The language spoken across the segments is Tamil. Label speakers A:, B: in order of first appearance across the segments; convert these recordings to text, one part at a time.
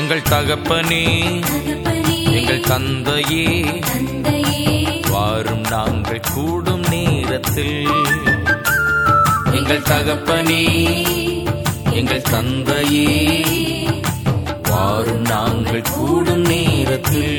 A: எங்கள் தகப்பனே
B: தகப்பனே
A: எங்கள் தந்தையே
B: தந்தையே
A: வாரும் நாங்கள் கூடும் நேரத்தில் எங்கள் தகப்பனே எங்கள் தந்தையே வாரும் நாங்கள் கூடும் நேரத்தில்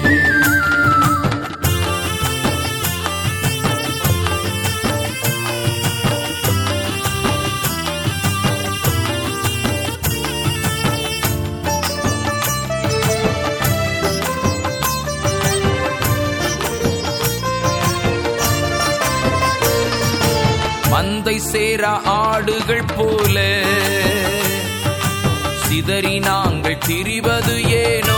A: மந்தை சேர ஆடுகள் போல சிதறி நாங்கள் திரிவது ஏனோ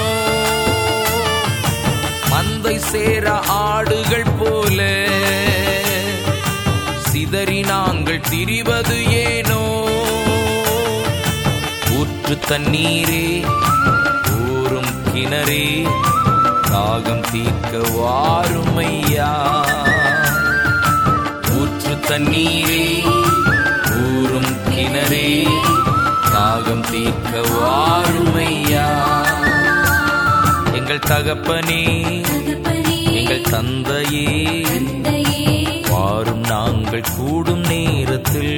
A: மந்தை சேர ஆடுகள் போல சிதறி நாங்கள் திரிவது ஏனோ ஊற்று தண்ணீரே ஊறும் கிணறே தாகம் தீர்க்க வாருமையா ஊற்று தண்ணீரே ஊறும் கிணறே தாகம் தீர்க்க வாருமையா எங்கள் தகப்பனே
B: தகப்பனே
A: எங்கள் தந்தையே
B: தந்தையே
A: வாரும் நாங்கள் கூடும் நேரத்தில்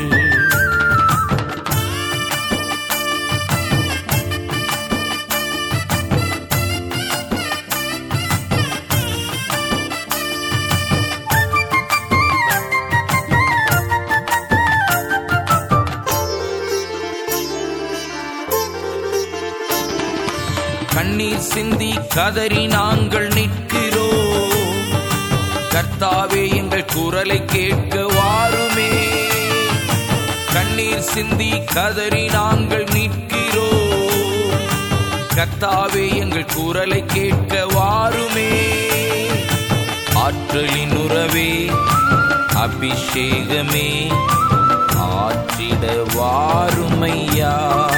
A: கண்ணீர் சிந்தி கதறி நாங்கள் நிற்கிறோம் கர்த்தாவே எங்கள் குரலை கேட்க வாருமே கண்ணீர் சிந்தி கதறி நாங்கள் நிற்கிறோம் கர்த்தாவே எங்கள் குரலை கேட்க வாருமே ஆற்றலின் உறவே அபிஷேகமே ஆற்றிட வாருமையா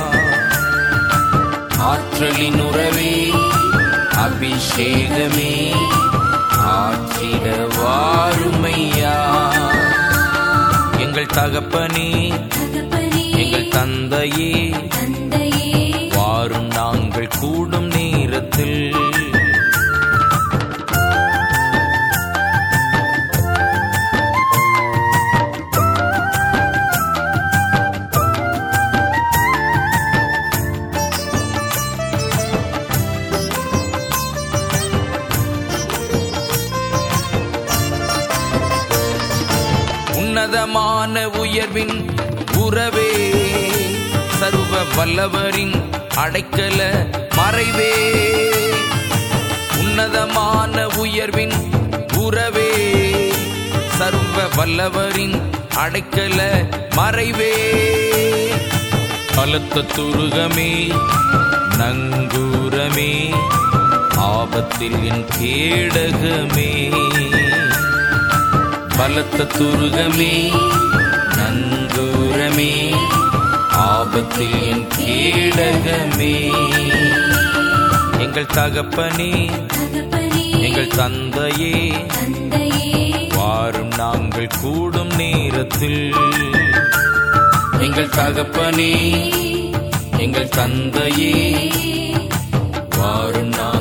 A: ஆற்றலின் உறவே அபிஷேகமே ஆற்றிட வாருமையா எங்கள் தகப்பனே
B: தகப்பனே
A: எங்கள் தந்தையே
B: தந்தையே
A: வாரும் நாங்கள் கூடும் நேரத்தில் உன்னதமான உயர்வின் உறவே சர்வ வல்லவரின் அடைக்கல மறைவே உன்னதமான உயர்வின் உறவே சர்வ வல்லவரின் அடைக்கல மறைவே பலத்த துருகமே நங்கூரமே ஆபத்தில் என் கேடகமே பலத்த துருகமே நங்கூரமே ஆபத்தில் என் கேடகமே எங்கள் தகப்பனே
B: தகப்பனே
A: எங்கள் தந்தையே
B: தந்தையே
A: வாரும் நாங்கள் கூடும் நேரத்தில் எங்கள் தகப்பனே எங்கள் தந்தையே வாரும் நாங்கள்